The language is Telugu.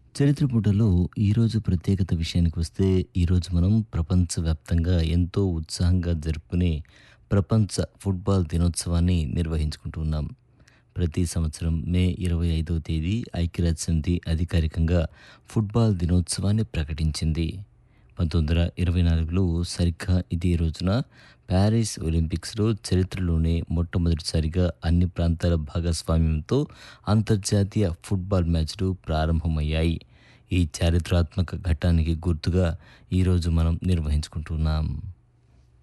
చరిత్ర పుటలో ఈరోజు ప్రత్యేకత విషయానికి వస్తే ఈరోజు మనం ప్రపంచవ్యాప్తంగా ఎంతో ఉత్సాహంగా జరుపుకునే ప్రపంచ ఫుట్బాల్ దినోత్సవాన్ని నిర్వహించుకుంటున్నాం ప్రతి సంవత్సరం మే ఇరవై ఐదవ తేదీ ఐక్యరాజ్య సమితి అధికారికంగా ఫుట్బాల్ దినోత్సవాన్ని ప్రకటించింది పంతొమ్మిది వందల ఇరవై నాలుగులో సరిగ్గా ఇదే రోజున ప్యారిస్ ఒలింపిక్స్లో చరిత్రలోనే మొట్టమొదటిసారిగా అన్ని ప్రాంతాల భాగస్వామ్యంతో అంతర్జాతీయ ఫుట్బాల్ మ్యాచ్లు ప్రారంభమయ్యాయి ఈ చారిత్రాత్మక ఘట్టానికి గుర్తుగా ఈరోజు మనం నిర్వహించుకుంటున్నాం